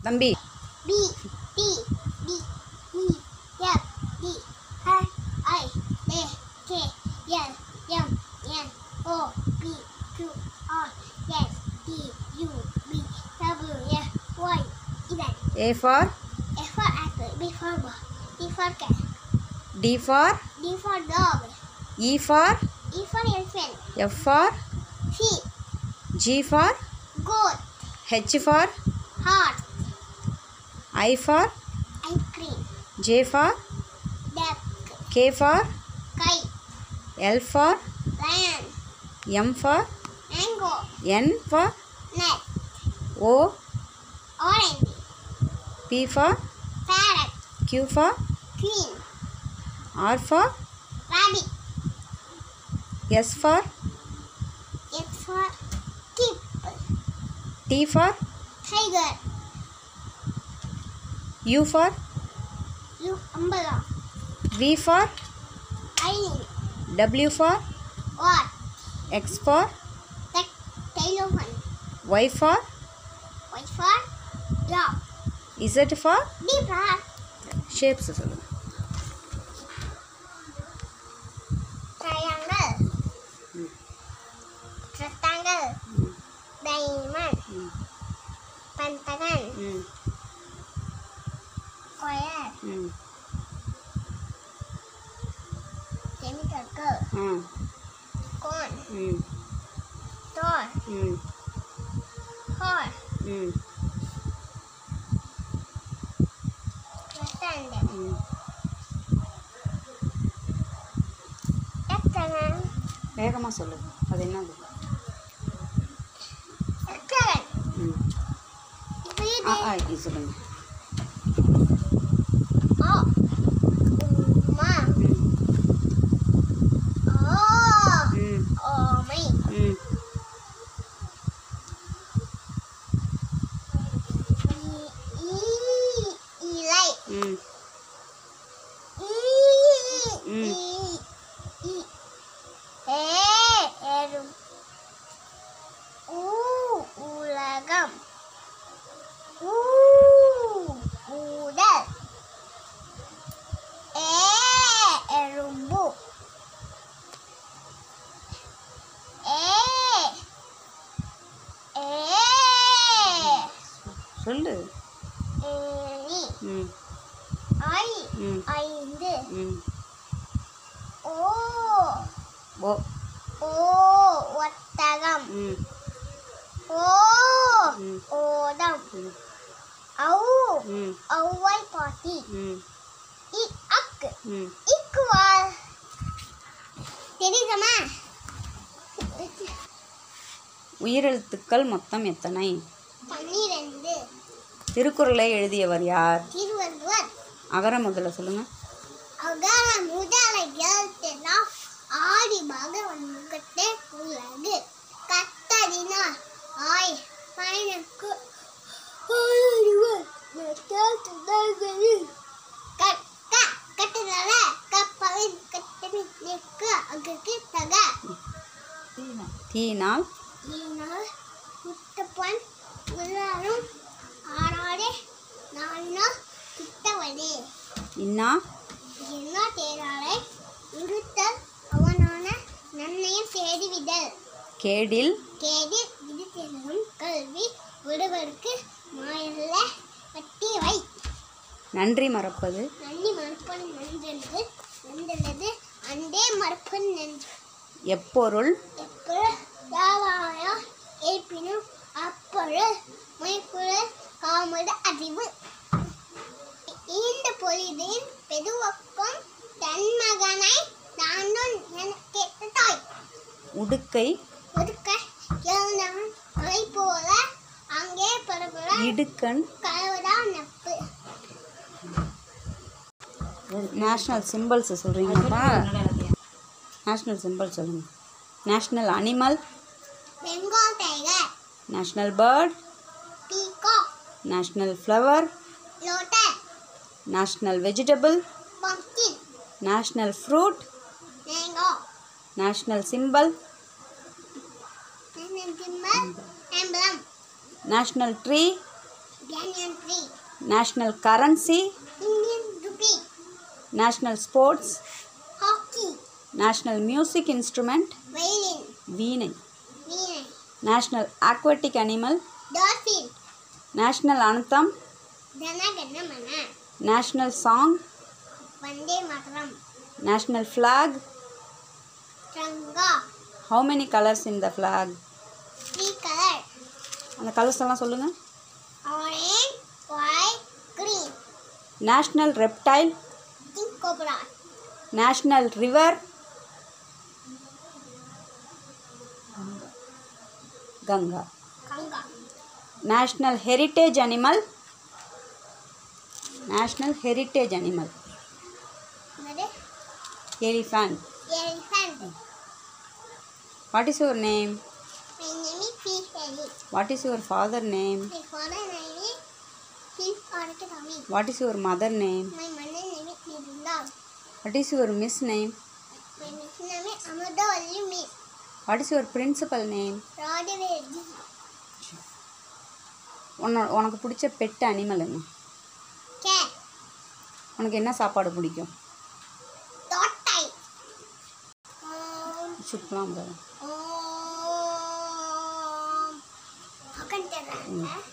தம்பி B T D E F D H I J K L M N O P Q R S T U V W X Y Z A for F for apple B for ball D for cat D for D for dog E for E for elephant F for C G for goat H for heart I for ice cream J for duck K for kite L for lion M for mango N for nut O orange P for parrot Q for queen R for rabbit S for X for keep D for tiger U for U umbrella V for island W for what X for tech telephone Y for Y for dog Z for D for shapes சொல்லுங்கள் triangle rectangle diamond ம் pentagon ம் square ம் semicircle ஆ cone ம் door ம் horse ம் rectangle ம் hexagon வேகமாக சொல்லுங்க அது என்னது hexagon ம் இது ஆ ஆ இது சொல்லுங்கள் O உம்மா ம் ஓ ம் ஓமை ம் இ இலை ம் ஈ ம். இ இ ஏ எறும் ஊ உலகம் ஊ ஊடல் ஏ எறும்பு ஏ ஏ சொல்லு ஏணி ம் ஐ ம் ஐந்து ம் ஓ ஓ ஓ ஒட்டகம் ம் ஓ ம். ஓடம் ம் ஔ ம் ஔவை பாட்டி ம் இ அக்கு ம் இக்குவா தெரியுதமா உயிரெழுத்துக்கள் மொத்தம் எத்தனை பன்னிரெண்டு திருக்குறளை எழுதியவர் யார் திருவள்ளுவர் அகர முதல்ல சொல்லுங்கள் அகார முதல எழுத்தெல்லாம் ஆடி பகவன் முகத்தே உள்ளது கத்தடினார் ஆய் பயனுக்கு கட்ட கட்டுதல கப்பலின் கட்டணி நிற்க அகுக்கு தக தீனால் ஈனால் முத்தப்பன் உள்ளாரும் ஆறாடே நாளினா கிட்டவனே இன்னா என்ன தேராளை உறுத்தல் அவனான நன்மையும் தேடிவிடல் கேடில் கேடி இது தேரும் கல்வி ஒருவருக்கு மாயல்ல வட்டி வை நன்றி மறப்பது நன்றி மறுப்பன் நன்றென்று நன்றல்லது அண்டே மறுப்பன் நன்று எப்பொருள் எப்பொரு யாவாயா ஏற்பினும் அப்பொரு மைப்புழல் காமது அறிவு ஈண்ட பொலிதின் பெதுவக்கம் தன் மகனை தாண்டும் எனக்கேற்ற தாய் உடுக்கை ஒதுக்க எழுந்தவன் அலை போல அங்கே பரபர இடுக்கண் கலவதா நட்பு நேஷ்னல் சிம்பிள்ஸ் சொல்கிறீங்களாப்பா நேஷ்னல் சிம்பிள் சொல்லுங்கள் national animal Bengal tiger national bird peacock national flower lotus national vegetable pumpkin national fruit mango national symbol symbol emblem national tree Banyan tree. national currency, Indian rupee. national sports, Hockey. national music instrument, Violin. வீணை Veena. national aquatic animal, Dolphin. national anthem, Janaganamana. national song, Vande Mataram. national flag. Tranga. How many colors in the flag? Three color. அந்த colours எல்லாம் சொல்லுங்கள் Orange, white, green. national reptile, King cobra. national river, Ganga. Kanga. national heritage animal, national heritage animal, Another elephant. elephant. What is your name? My name is Fish What is your father name? My father name is Fish Arakami. What is your mother name? My mother name is Nirunda. What is your miss name? My miss name is Amadavali Miss. What is your principal name? Radhavedi. உன்னோட உனக்கு பிடிச்ச pet animal என்ன Cat. உனக்கு என்ன சாப்பாடு பிடிக்கும் Tortoise. Um, சுக்கலாம் um, how can I tell that?